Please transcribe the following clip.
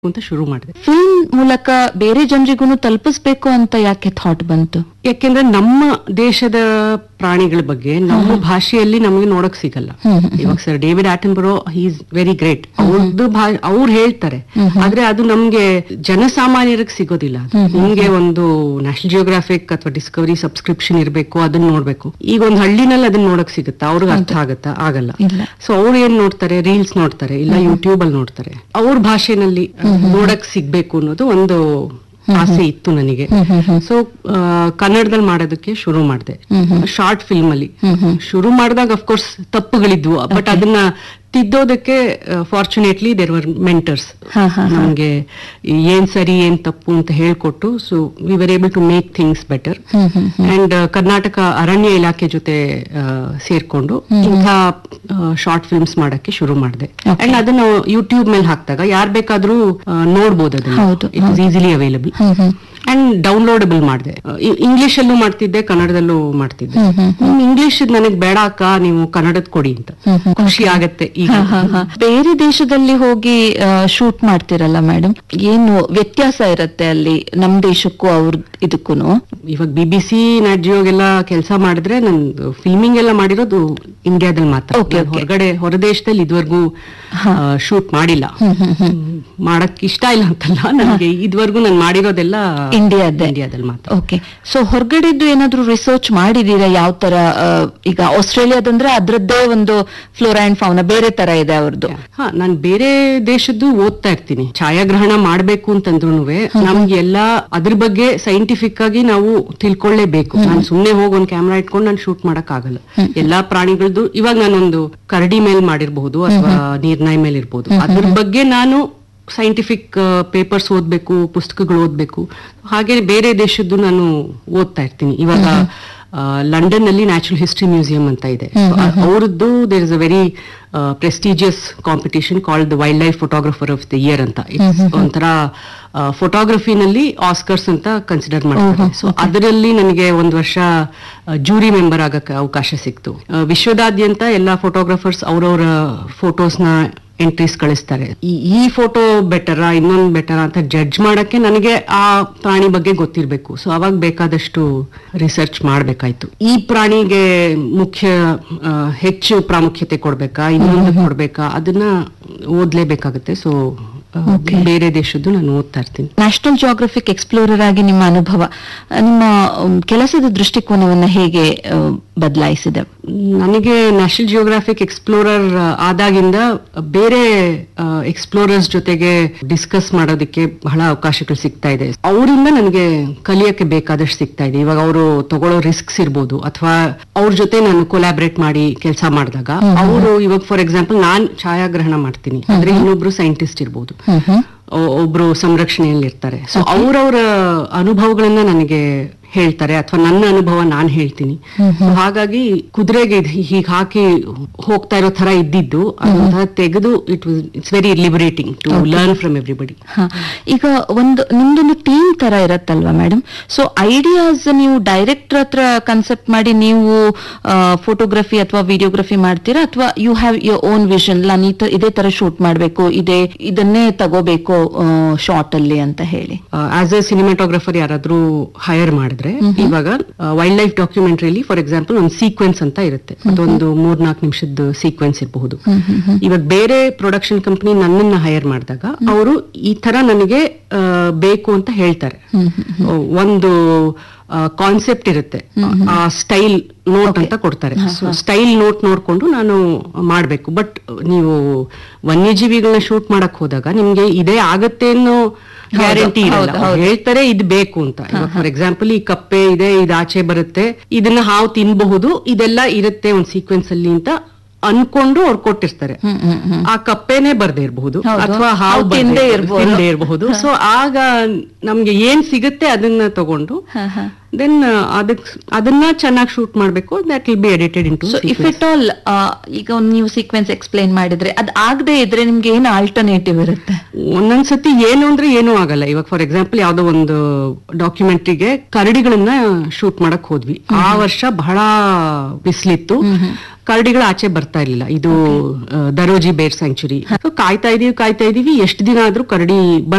ಅಂತ ಶುರು ಮಾಡಿದೆ ಫಿಲ್ಮ್ ಮೂಲಕ ಬೇರೆ ಜನರಿಗೂ ತಲುಪಿಸ್ಬೇಕು ಅಂತ ಯಾಕೆ ಥಾಟ್ ಬಂತು ಯಾಕೆಂದ್ರೆ ನಮ್ಮ ದೇಶದ ಪ್ರಾಣಿಗಳ ಬಗ್ಗೆ ನಮ್ಮ ಭಾಷೆಯಲ್ಲಿ ನಮಗೆ ನೋಡಕ್ ಸಿಗಲ್ಲ ಇವಾಗ sir David Attenborough is very great ಅವ್ರದ್ದು ಅವ್ರು ಹೇಳ್ತಾರೆ ಆದ್ರೆ ಅದು ನಮ್ಗೆ ಜನಸಾಮಾನ್ಯರಿಗೆ ಸಿಗೋದಿಲ್ಲ ಅದು. ನಿಮ್ಗೆ ಒಂದು ನ್ಯಾಷನಲ್ ಜಿಯೋಗ್ರಾಫಿಕ್ ಅಥವಾ ಡಿಸ್ಕವರಿ ಸಬ್ಸ್ಕ್ರಿಪ್ಷನ್ ಇರಬೇಕು ಅದನ್ನ ನೋಡ್ಬೇಕು ಈಗ ಒಂದು ಹಳ್ಳಿನಲ್ಲಿ ಅದನ್ನ ನೋಡಕ್ ಸಿಗುತ್ತಾ ಅವ್ರಿಗೆ ಅರ್ಥ ಆಗತ್ತಾ ಆಗಲ್ಲ ಇಲ್ಲ. ಸೊ ಅವ್ರು ಏನ್ ನೋಡ್ತಾರೆ ರೀಲ್ಸ್ ನೋಡ್ತಾರೆ ಇಲ್ಲ ಯೂಟ್ಯೂಬ್ ಅಲ್ಲಿ ನೋಡ್ತಾರೆ ಅವ್ರ ಭಾಷೆನಲ್ಲಿ ನೋಡಕ್ ಸಿಗ್ಬೇಕು ಅನ್ನೋದು ಒಂದು ಆಸೆ ಇತ್ತು ನನಗೆ ಸೊ ಕನ್ನಡದಲ್ಲಿ ಮಾಡೋದಕ್ಕೆ ಶುರು ಮಾಡಿದೆ ಶಾರ್ಟ್ ಫಿಲ್ಮ್ ಅಲ್ಲಿ ಶುರು ಮಾಡಿದಾಗ ಅಫ್ಕೋರ್ಸ್ ತಪ್ಪುಗಳಿದ್ವು ಬಟ್ ಅದನ್ನ ತಿದ್ದೋದಕ್ಕೆ ಫಾರ್ಚುನೇಟ್ಲಿ ದೇರ್ ವರ್ ಮೆಂಟರ್ಸ್ ಹಾ, ಹಾ, ನಮ್ಗೆ ಏನ್ ಸರಿ ಏನ್ ತಪ್ಪು ಅಂತ ಹೇಳ್ಕೊಟ್ಟು so we were able to make things better and Karnataka ಅರಣ್ಯ ಇಲಾಖೆ ಜೊತೆ ಆ, ಸೇರ್ಕೊಂಡು ಇಂಥ ಶಾರ್ಟ್ ಫಿಲ್ಮ್ಸ್ ಮಾಡಕ್ಕೆ ಶುರು ಮಾಡಿದೆ ಅಂಡ್ ಅದನ್ನ ಯೂಟ್ಯೂಬ್ ಮೇಲೆ ಹಾಕಿದಾಗ ಯಾರ್ ಬೇಕಾದ್ರೂ ಆ, ನೋಡ್ಬೋದು ಅದನ್ನ ಹೌದು, it is easily available and downloadable ಮಾಡಿದೆ ಇಂಗ್ಲಿಷ್ ಅಲ್ಲೂ ಮಾಡ್ತಿದ್ದೆ ಕನ್ನಡದಲ್ಲೂ ಮಾಡ್ತಿದ್ದೆ ಇಂಗ್ಲಿಷ್ ನನಗೆ ಬೇಡ ಅಕ್ಕ ನೀವು ಕನ್ನಡದ ಕೊಡಿ ಅಂತ ಖುಷಿ ಆಗತ್ತೆ ಈಗ ಬೇರೆ ದೇಶದಲ್ಲಿ ಹೋಗಿ ಶೂಟ್ ಮಾಡ್ತಿರಲ್ಲ ಮೇಡಮ್ ಏನು ವ್ಯತ್ಯಾಸ ಇರತ್ತೆ ಅಲ್ಲಿ ನಮ್ ದೇಶಕ್ಕೂ ಅವ್ರ ಇದಕ್ಕೂ ಇವಾಗ ಬಿ ಬಿ ಸಿ ನಾಟ್ ಜಿಯೋಗೆಲ್ಲ ಕೆಲಸ ಮಾಡಿದ್ರೆ ನಂದು ಫಿಲ್ಮಿಂಗ್ ಎಲ್ಲ ಮಾಡಿರೋದು ಇಂಡಿಯಾದಲ್ಲಿ ಮಾತ್ರ Okay, ನಾನ್ okay. ಹೊರಗಡೆ ಹೊರ ದೇಶದಲ್ಲಿ ಇದುವರೆಗೂ ಶೂಟ್ ಮಾಡಿಲ್ಲ ಮಾಡಕ್ ಇಷ್ಟ ಇಲ್ಲ ಅಂತಲ್ಲ ನನಗೆ ಇದುವರೆಗೂ ನಾನು ಮಾಡಿರೋದೆಲ್ಲ ಇಂಡಿಯಾದ್ದೇ. ಇಂಡಿಯಾದಲ್ಲಿ ಮಾತ್ರ ಓಕೆ ಸೊ ಹೊರಗಡೆದ್ದು ಏನಾದ್ರೂ ರಿಸರ್ಚ್ ಮಾಡಿದೀರಾ ಯಾವ ತರ ಆ, ಈಗ ಆಸ್ಟ್ರೇಲಿಯಾದಂದ್ರೆ ಅದ್ರದ್ದೇ ಒಂದು ಫ್ಲೋರಾ ಅಂಡ್ ಫೌನ ಬೇರೆ ತರ ಇದೆ ಅವ್ರದ್ದು ಹಾ ನಾನ್ ಬೇರೆ ದೇಶದ್ದು ಓದ್ತಾ ಇರ್ತೀನಿ ಛಾಯಾಗ್ರಹಣ ಮಾಡ್ಬೇಕು ಅಂತಂದ್ರು ನಮ್ಗೆ ಎಲ್ಲಾ ಅದ್ರ ಬಗ್ಗೆ ಸೈಂಟಿಫಿಕ್ ಆಗಿ ನಾವು ತಿಳ್ಕೊಳ್ಳೇಬೇಕು ನಾನು ಸುಮ್ನೆ ಹೋಗಿ ಒಂದ್ ಕ್ಯಾಮ್ರಾ ಇಟ್ಕೊಂಡು ನಾನು ಶೂಟ್ ಮಾಡಕ್ ಆಗಲ್ಲ ಎಲ್ಲಾ ಪ್ರಾಣಿಗಳದ್ದು ಇವಾಗ ನಾನೊಂದು ಕರಡಿ ಮೇಲ್ ಮಾಡಿರ್ಬಹುದು ಅಥವಾ ನೀರ್ನಾಯಿ ಮೇಲೆ ಇರ್ಬೋದು ಅದ್ರ ಬಗ್ಗೆ ನಾನು ಸೈಂಟಿಫಿಕ್ ಪೇಪರ್ಸ್ ಓದ್ಬೇಕು ಪುಸ್ತಕಗಳು ಓದ್ಬೇಕು ಹಾಗೆ ಬೇರೆ ದೇಶದ್ದು ನಾನು ಓದ್ತಾ ಇರ್ತೀನಿ ಇವಾಗ ಲಂಡನ್ ನಲ್ಲಿ ನ್ಯಾಚುರಲ್ ಹಿಸ್ಟ್ರಿ ಮ್ಯೂಸಿಯಂ ಅಂತ ಇದೆ ಅವರದ್ದು there is a very prestigious competition called the wild life photographer of the year ಅಂತ It's ಒಂಥರ ಫೋಟೋಗ್ರಫಿನಲ್ಲಿ ಆಸ್ಕರ್ಸ್ ಅಂತ ಕನ್ಸಿಡರ್ ಮಾಡ್ತಾರೆ ಸೊ ಅದರಲ್ಲಿ ನನಗೆ ಒಂದು ವರ್ಷ ಜೂರಿ ಮೆಂಬರ್ ಆಗಕ್ಕೆ ಅವಕಾಶ ಸಿಕ್ತು ಆ, ವಿಶ್ವದಾದ್ಯಂತ ಎಲ್ಲ ಫೋಟೋಗ್ರಫರ್ಸ್ ಅವರವರ ಫೋಟೋಸ್ನ ಎಂಟ್ರೀಸ್ ಕಳಿಸ್ತಾರೆ ಈ ಈ ಫೋಟೋ ಬೆಟರಾ ಇನ್ನೊಂದು ಬೆಟರಾ ಅಂತ ಜಡ್ಜ್ ಮಾಡಕ್ಕೆ ನನಗೆ ಆ ಪ್ರಾಣಿ ಬಗ್ಗೆ ಗೊತ್ತಿರಬೇಕು ಸೊ ಅವಾಗ ಬೇಕಾದಷ್ಟು ರಿಸರ್ಚ್ ಮಾಡ್ಬೇಕಾಯ್ತು ಈ ಪ್ರಾಣಿಗೆ ಮುಖ್ಯ ಆ, ಹೆಚ್ಚು ಪ್ರಾಮುಖ್ಯತೆ ಕೊಡ್ಬೇಕಾ ಇನ್ನೊಂದು ಕೊಡ್ಬೇಕಾ ಅದನ್ನ ಓದ್ಲೇಬೇಕಾಗುತ್ತೆ ಸೊ ಬೇರೆ ದೇಶದ್ದು ನಾನು ಓದ್ತಾ ಇರ್ತೀನಿ ನ್ಯಾಷನಲ್ ಜಿಯೋಗ್ರಫಿಕ್ ಎಕ್ಸ್ಪ್ಲೋರರ್ ಆಗಿ ನಿಮ್ಮ ಅನುಭವ ಆ, ನಿಮ್ಮ ಉಮ್, ಕೆಲಸದ ದೃಷ್ಟಿಕೋನವನ್ನ ಹೇಗೆ ಬದಲಾಯಿಸಿದೆ ನನಗೆ ನ್ಯಾಷನಲ್ ಜಿಯೋಗ್ರಾಫಿಕ್ ಎಕ್ಸ್ಪ್ಲೋರರ್ ಆದಾಗಿಂದ ಬೇರೆ ಎಕ್ಸ್ಪ್ಲೋರರ್ಸ್ ಜೊತೆಗೆ ಡಿಸ್ಕಸ್ ಮಾಡೋದಕ್ಕೆ ಬಹಳ ಅವಕಾಶಗಳು ಸಿಗ್ತಾ ಇದೆ ಅವರಿಂದ ನನಗೆ ಕಲಿಯಕ್ಕೆ ಬೇಕಾದಷ್ಟು ಸಿಗ್ತಾ ಇದೆ ಇವಾಗ ಅವರು ತಗೊಳ್ಳೋ ರಿಸ್ಕ್ಸ್ ಇರ್ಬೋದು ಅಥವಾ ಅವ್ರ ಜೊತೆ ನಾನು ಕೊಲಾಬ್ರೇಟ್ ಮಾಡಿ ಕೆಲಸ ಮಾಡಿದಾಗ ಅವರು ಇವಾಗ ಫಾರ್ ಎಕ್ಸಾಂಪಲ್ ನಾನ್ ಛಾಯಾಗ್ರಹಣ ಮಾಡ್ತೀನಿ ಅಂದ್ರೆ ಇನ್ನೊಬ್ರು ಸೈಂಟಿಸ್ಟ್ ಇರ್ಬೋದು ಒ- ಒಬ್ರು ಸಂರಕ್ಷಣೆಯಲ್ಲಿ ಇರ್ತಾರೆ ಸೊ ಅವ್ರವ್ರ ಅನುಭವಗಳನ್ನ ನನಗೆ ಹೇಳ್ತಾರೆ ಅಥವಾ ನನ್ನ ಅನುಭವ ನಾನ್ ಹೇಳ್ತೀನಿ So ಹಾಗಾಗಿ ಕುದುರೆಗೆ ಹೀಗೆ ಹಾಕಿ ಹೋಗ್ತಾ ಇರೋ ತರ ಇದ್ದಿದ್ದು ಅದನ್ನ ತೆಗೆದು it was it's very liberating to learn from everybody ಹ. ಈಗ ಒಂದು ನಿಮ್ದೊಂದು ಟೀಮ್ ತರ ಇರತ್ತಲ್ವಾ ಮೇಡಮ್ ಸೊ ಐಡಿಯಾಸ್ ನೀವು ಡೈರೆಕ್ಟರ್ ಹತ್ರ ಕನ್ಸೆಪ್ಟ್ ಮಾಡಿ ನೀವು ಫೋಟೋಗ್ರಫಿ ಅಥವಾ ವಿಡಿಯೋಗ್ರಫಿ ಮಾಡ್ತೀರಾ ಅಥವಾ you have your own vision ನಾನು ಈ ತ- ಇದೇ ತರ ಶೂಟ್ ಮಾಡ್ಬೇಕು ಇದೇ ಇದನ್ನೇ ತಗೋಬೇಕು ಶಾರ್ಟ್ ಅಲ್ಲಿ ಅಂತ ಹೇಳಿ ಆಸ್ ಎ ಸಿನಿಮಾಟೋಗ್ರಫರ್ ಯಾರಾದ್ರೂ ಹೈರ್ ಮಾಡಿದ್ರೆ ಇವಾಗ ವೈಲ್ಡ್ ಲೈಫ್ ಡಾಕ್ಯುಮೆಂಟ್ರಿಲಿ ಫಾರ್ ಎಕ್ಸಾಂಪಲ್ ಒಂದು ಸೀಕ್ವೆನ್ಸ್ ಅಂತ ಇರುತ್ತೆ ಅದೊಂದು ಮೂರ್ನಾಲ್ಕು ನಿಮಿಷದ ಸೀಕ್ವೆನ್ಸ್ ಇರಬಹುದು ಇವಾಗ ಬೇರೆ ಪ್ರೊಡಕ್ಷನ್ ಕಂಪನಿ ನನ್ನನ್ನ ಹೈರ್ ಮಾಡಿದಾಗ ಅವರು ಈ ತರ ನನಗೆ ಆ, ಬೇಕು ಅಂತ ಹೇಳ್ತಾರೆ ಒಂದು ಕಾನ್ಸೆಪ್ಟ್ ಇರುತ್ತೆ ಆ ಸ್ಟೈಲ್ ನೋಟ್ ಅಂತ ಕೊಡ್ತಾರೆ ಸ್ಟೈಲ್ ನೋಟ್ ನೋಡ್ಕೊಂಡು ನಾನು ಮಾಡ್ಬೇಕು ಬಟ್ ನೀವು ವನ್ಯಜೀವಿಗಳನ್ನ ಶೂಟ್ ಮಾಡಕ್ ಹೋದಾಗ ನಿಮ್ಗೆ ಇದೇ ಆಗತ್ತೆ ಅನ್ನೋ ಗ್ಯಾರಂಟಿ ಇರಲ್ಲ ಅವ್ರು ಹೇಳ್ತಾರೆ ಇದು ಬೇಕು ಅಂತ ಫಾರ್ ಎಕ್ಸಾಂಪಲ್ ಈ ಕಪ್ಪೆ ಇದೆ ಇದು ಆಚೆ ಬರುತ್ತೆ ಇದನ್ನ ಹಾವು ತಿನ್ಬಹುದು ಇದೆಲ್ಲ ಇರುತ್ತೆ ಒಂದ್ ಸೀಕ್ವೆನ್ಸ್ ಅಲ್ಲಿ ಅಂತ ಅನ್ಕೊಂಡು ಅವ್ರು ಕೊಟ್ಟಿರ್ತಾರೆ ಆ ಕಪ್ಪೆನೆ ಬರ್ದೇ ಇರಬಹುದು ಹೌದು. ಅಥವಾ ಹಾವು ಹಾವು ತಿಂದೇ ತಿಂದೇ ಇರ್ಬೋದು. ತಿಂದೇ ಇರಬಹುದು ಸೊ ಆಗ ನಮ್ಗೆ ಏನ್ ಸಿಗುತ್ತೆ ಅದನ್ನ ತಗೊಂಡು ದೆನ್ ಅದಕ್ ಅದನ್ನ ಚೆನ್ನಾಗಿ ಶೂಟ್ ಮಾಡ್ಬೇಕು that will be edited in to so if it all ಈಗ ಒಂದ್ ನೀವು ಸೀಕ್ವೆನ್ಸ್ ಎಕ್ಸ್ಪ್ಲೈನ್ ಮಾಡಿದ್ರೆ ಅದ್ ಆಗದೆ ಇದ್ರೆ ನಿಮ್ಗೆ ಏನು ಆಲ್ಟರ್ನೇಟಿವ್ ಇರುತ್ತೆ ಒಂದೊಂದ್ಸತಿ ಏನು ಅಂದ್ರೆ ಏನೂ ಆಗಲ್ಲ ಇವಾಗ ಫಾರ್ ಎಕ್ಸಾಂಪಲ್ ಯಾವ್ದೋ ಒಂದು ಡಾಕ್ಯುಮೆಂಟ್ರಿಗೆ ಕರಡಿಗಳನ್ನ ಶೂಟ್ ಮಾಡಕ್ ಹೋದ್ವಿ ಆ ವರ್ಷ ಬಹಳ ಬಿಸಿಲಿತ್ತು ಕರಡಿಗಳು ಆಚೆ ಬರ್ತಾ ಇರ್ಲಿಲ್ಲ ಇದು ಆ, ದರೋಜಿ ಬೇರ್ ಸ್ಯಾಂಕ್ಚುರಿ ಕಾಯ್ತಾ ಇದೀವಿ ಕಾಯ್ತಾ ಇದೀವಿ ಎಷ್ಟು ದಿನ ಆದ್ರೂ ಕರಡಿ